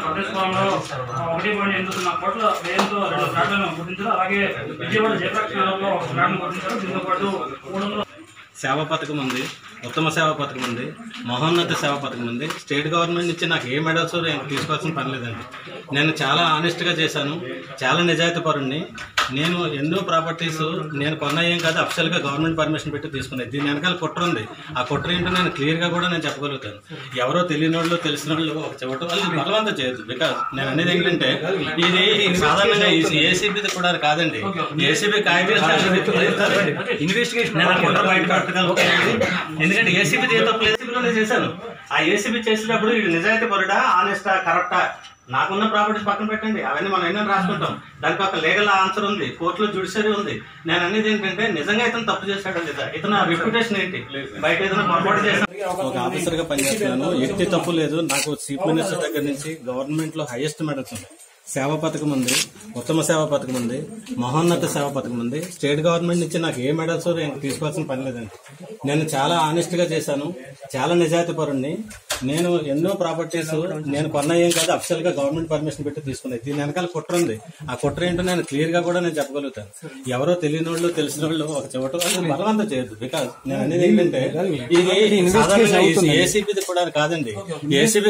కొట్టేశ్వరంలో ఒకటి పాయింట్ ఎనిమిది సున్నా కోట్ల వ్యయంతో రెండు ఫ్లాట్లను గుర్తించారు అలాగే విజయవాడ జయప్రకాష్ నగర్లో ఒక ఫ్లాట్ను గుర్తించారు దీంతో పాటు మూడు వందల సేవా పథకం ఉంది ఉత్తమ సేవా పథకం ఉంది మహోన్నత సేవా పథకం ఉంది స్టేట్ గవర్నమెంట్ నుంచి నాకు ఏ మెడల్స్ తీసుకోవాల్సిన పని లేదండి నేను చాలా ఆనెస్ట్గా చేశాను చాలా నిజాయితీ పరుణ్ణి నేను ఎన్నో ప్రాపర్టీస్ నేను కొన్న ఏం కాదు అఫిషియల్గా గవర్నమెంట్ పర్మిషన్ పెట్టి తీసుకున్నాయి దీని వెనకాల కుట్ర ఉంది ఆ కుట్ర ఏంటో నేను క్లియర్గా కూడా నేను చెప్పగలుగుతాను ఎవరో తెలియని వాళ్ళు తెలిసిన వాళ్ళు ఒక చెవట వాళ్ళు బలవంతం చేయొద్దు బికాస్ నేను అనేది ఏంటంటే ఇది సాధారణంగా ఏసీబీ కూడా కాదండి ఏసీబీ కాగితం ఇన్వెస్టిగేషన్ కుట్ర బయట పెట్టగలుగుతానండి ఎందుకంటే ఏసీబీ ఏ తప్పు ఏసీబీలో నేను చేశాను ఆ ఏసీబీ చేసేటప్పుడు ఇది నిజాయితీ పరుడా ఆనెస్టా కరెక్టా నాకున్న ప్రాపర్టీస్ పక్కన పెట్టండి అవన్నీ మనం ఎన్నో రాసుకుంటాం దానికి ఒక లీగల్ ఆన్సర్ ఉంది కోర్టులో జుడిషియరీ ఉంది నేను అనేది ఏంటంటే నిజంగా ఇతను తప్పు చేశాడు లేదా ఇతను రెప్యుటేషన్ ఏంటి బయట ఏదైనా పొరపాటు చేశాను ఒక ఆఫీసర్ గా పనిచేస్తున్నాను ఎట్టి తప్పు లేదు నాకు చీఫ్ మినిస్టర్ దగ్గర నుంచి గవర్నమెంట్ లో హైయెస్ట్ మెడల్స్ ఉన్నాయి సేవా పథకం ఉంది ఉత్తమ సేవా పథకం ఉంది మహోన్నత సేవా పథకం ఉంది స్టేట్ గవర్నమెంట్ నుంచి నాకు ఏ మెడల్స్ తీసుకోవాల్సిన పని లేదండి నేను చాలా ఆనెస్ట్ గా చేశాను చాలా నిజాయితీ పరుణ్ణి నేను ఎన్నో ప్రాపర్టీస్ నేను కొన్న ఏం కాదు అఫిషియల్ గా గవర్నమెంట్ పర్మిషన్ పెట్టి తీసుకున్నాయి దీని వెనకాల కుట్ర ఉంది ఆ కుట్ర ఏంటో నేను క్లియర్ గా కూడా నేను చెప్పగలుగుతాను ఎవరో తెలియని వాళ్ళు తెలిసిన వాళ్ళు ఒక చెవట వాళ్ళు బలవంతం చేయొద్దు బికాస్ నేను అనేది ఏంటంటే ఇది సాధారణంగా ఏసీబీ కూడా కాదండి ఏసీబీ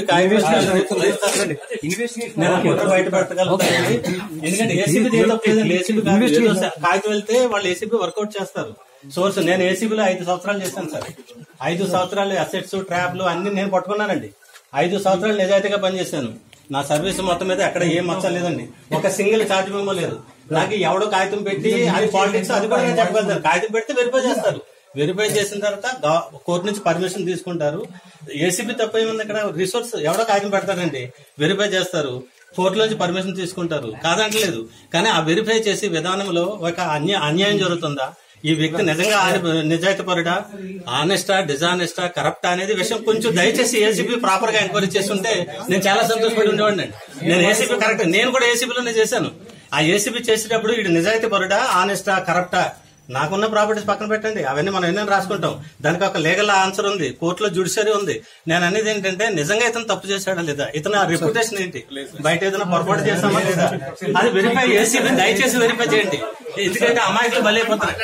నేను ఆ కుట్ర బయట పెట్టగలుగుతానండి ఎందుకంటే ఏసీబీ ఏసీబీ కాగితం వెళ్తే వాళ్ళు ఏసీబీ వర్కౌట్ చేస్తారు సోర్స్ నేను ఏసీబీలో ఐదు సంవత్సరాలు చేశాను సార్ ఐదు సంవత్సరాలు అసెట్స్ ట్రాప్లు అన్ని నేను పట్టుకున్నానండి ఐదు సంవత్సరాలు నిజాయితీగా పనిచేశాను నా సర్వీస్ మొత్తం మీద ఎక్కడ ఏం మచ్చ లేదండి ఒక సింగిల్ ఛార్జ్ మెమో లేదు నాకు ఎవడో కాగితం పెట్టి అది పాలిటిక్స్ అది కూడా నేను చెప్పగలుగుతాను కాగితం పెడితే వెరిఫై చేస్తారు వెరిఫై చేసిన తర్వాత గా- కోర్టు నుంచి పర్మిషన్ తీసుకుంటారు ఏసీబీ తప్ప ఏముంది ఇక్కడ రిసోర్స్ ఎవడో కాగితం పెడతారండి వెరిఫై చేస్తారు కోర్టు నుంచి పర్మిషన్ తీసుకుంటారు కాదంటలేదు కానీ ఆ వెరిఫై చేసే విధానంలో ఒక అన్య అన్యాయం జరుగుతుందా ఈ వ్యక్తి నిజంగా ఆ- నిజాయితీ పరుడా ఆనెస్టా డిజానెస్టా కరప్టా అనేది విషయం కొంచెం దయచేసి ఏసీబీ ప్రాపర్ గా ఎంక్వైరీ చేస్తుంటే నేను చాలా సంతోషపడి ఉండేవాడిని నేను ఏసీబీ కరెక్ట్ నేను కూడా ఏసీబీలోనే చేశాను ఆ ఏసీబీ చేసేటప్పుడు ఇది నిజాయితీ పరుడా ఆనెస్టా కరప్టా నాకున్న ప్రాపర్టీస్ పక్కన పెట్టండి అవన్నీ మనం ఎన్నో రాసుకుంటాం దానికి ఒక లీగల్ ఆన్సర్ ఉంది కోర్టులో జుడిషియరీ ఉంది నేను అనేది ఏంటంటే నిజంగా ఇతను తప్పు చేశాడా లేదా ఇతను రెప్యుటేషన్ ఏంటి బయట ఏదైనా పొరపాటు చేస్తామా లేదా అది వెరిఫై ఏసీబీ దయచేసి వెరిఫై చేయండి ఎందుకంటే అమాయకులు బలైపోతున్నారు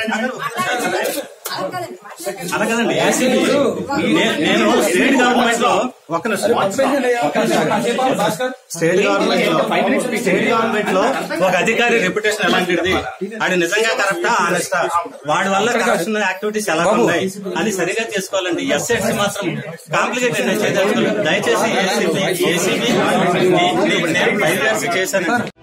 అలా కదండి ఏసీబీ నే- నేను స్టేట్ గవర్నమెంట్ లో ఒక నిమిషం స్టేట్ గవర్నమెంట్ లో స్టేట్ గవర్నమెంట్ లో ఒక అధికారి రెప్యుటేషన్ ఎలాంటిది అది నిజంగా కరెక్టా ఆనెస్టా వాడి వల్ల కరప్షన్ యాక్టివిటీస్ ఎలా ఉన్నాయి అది సరిగా చేసుకోవాలండి ఎస్ఎస్ మాత్రం కాంప్లికేటెడ్ చేయదలుచుకోలేదు దయచేసి ఏసీబీ ఏసీబీ నేను ఫైవ్ ఇయర్స్ చేశాను